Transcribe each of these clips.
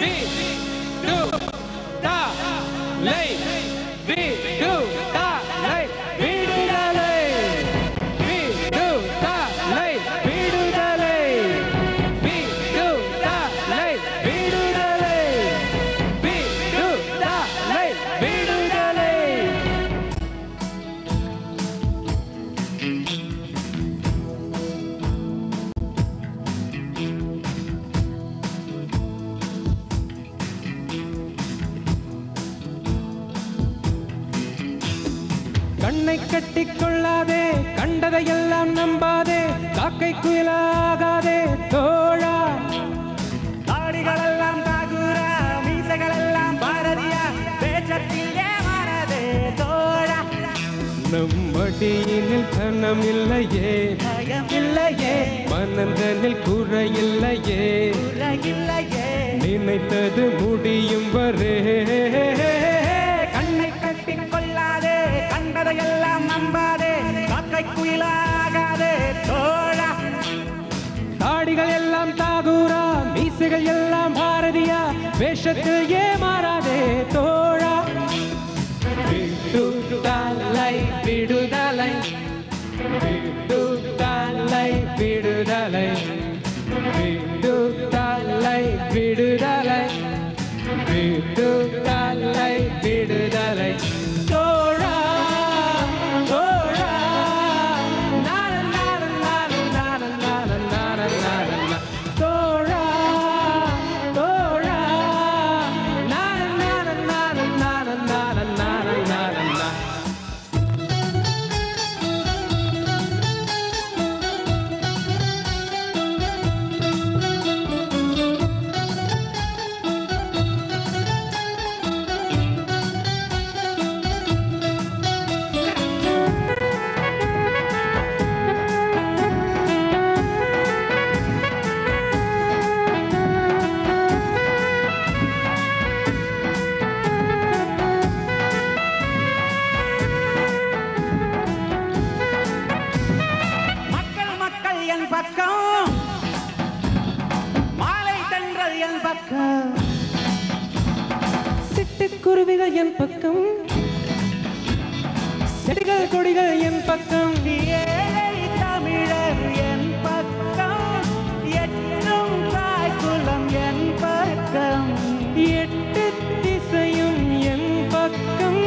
விடுதலை விடுதலை விடுதலை விடுதலை விடுதலை விடுதலை விடுதலை விடுதலை விடுதலை கண்ணை கட்டிக் கொள்ளாதே கண்டதையெல்லாம் நம்பாதே காக்கை குயிலாகாதே தோழா தாடிகளெல்லாம் தாகூரா மீசைகளெல்லாம் பாரதியா பேச்சத்தில் ஏமாறதே தோழா நம் மடியினில் கனம் இல்லையே பயம் இல்லையே மனந்தனில் குறை இல்லையே இல்லையே நினைத்தது முடியும் வரே கண்ணை கட்டிக் கொள்ளாதே கண்டதையெல்லாம் நம்பாதே காக்கை குயிலாகாதே தோழா தாடிகள் எல்லாம் தாகூரா மீசைகள் எல்லாம் பாரதியா வேஷத்தில் ஏமாறாதே தோழா விடுதலை விடுதலை விடுதலை விடுதலை விடுதலை விடுதலை விடுதலை விடுதலை தோழா தோழா நார நார நார நார நார நார நார நா. தோழா தோழா நார நார நார நார நார நார நார நா. மக்கள் மக்கள் என் பக்கம் மாலை தென்றல் என் பக்கம் சிட்டுக்குருவிகள் என் பக்கம் செடிகள் கொடிகள் என் பக்கம் ஏழை தமிழர் என் பக்கம் எட்டும் தாய்க்குலம் என் பக்கம் எட்டு திசையும் என் பக்கம்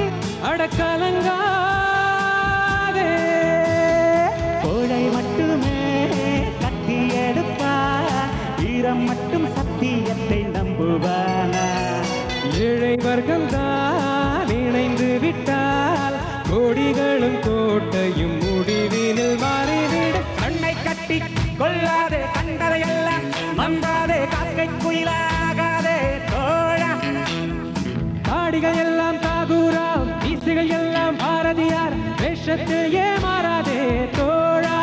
அடக்கலங்காதே கோழை மட்டுமே கட்டி எடுப்பா ஈரம் மட்டும் சத்தியத்தை நம்புவானா ஏழை வர்க்கம் தான் இணைந்து விட்டால் கொடிகளும் கோட்டையும் முடிவினில் மாறிவிடும் கண்ணை கட்டி கொள்ளாதே கண்டதையெல்லாம் நம்பாதே காக்கை குயிலாகாதே தோழா தாடிகள் எல்லாம் தாகூரா மீசைகள் எல்லாம் பாரதியார் வேஷத்தில் ஏமாறாதே தோழா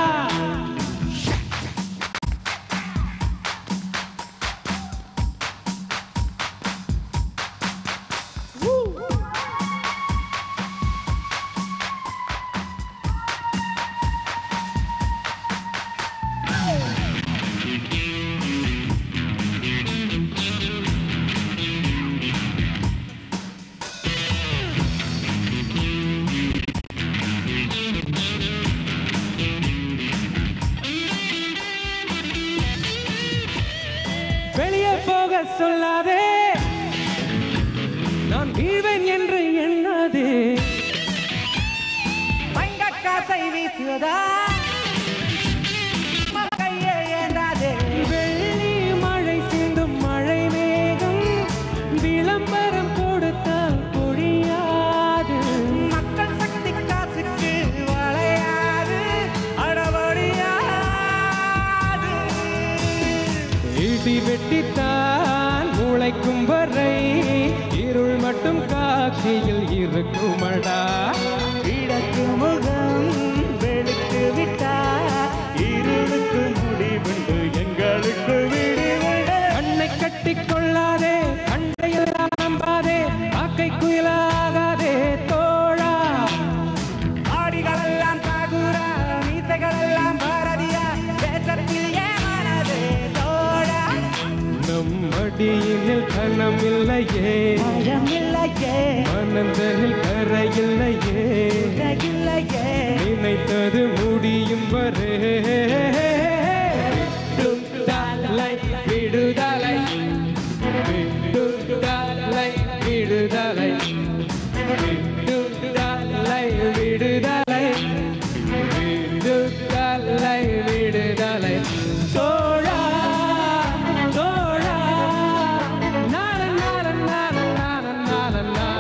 வெளியே போக சொல்லாதே நான் வீழ்வேன் என்று எண்ணாதே தங்க காசை வீசுவதா கையே ஏந்தாதே வெள்ளி மழை சிந்தும் மழை மேகம் விளம்பரம் கொடுத்தால் பொழியாது மக்கள் சக்தி காசுக்கு வளையாது அடவடியாது இடி வெட்டித்தான் முளைக்கும் வரை இருள் மட்டும் காட்சியில் இருக்குமடா கிழக்கு முகம் வெளுத்து விட்டா இருளுக்கு முடிவுண்டு எங்களுக்கு விடிவுண்டு கண்ணை கட்டிக் கொள்ளாதே கண்டையெல்லாம் நம்பாதே காக்கை குயிலாகாதே தோழா ஆடிகளெல்லாம் தாகூரா மீசைகளெல்லாம் பாரதியா தேசத்தில் ஏமானதே தோழா நம் நம் மடியினில் கனமில்லையே பழமில்லையே மனந்தனில் கரையில்லையே இல்லையே நினைத்தது முடியும் வரே விடுதலை விடுதலை விடுதலை விடுதலை விடுதலை விடுதலை விடுதலை விடுதலை சோழா சோழா நான நான நான நான நான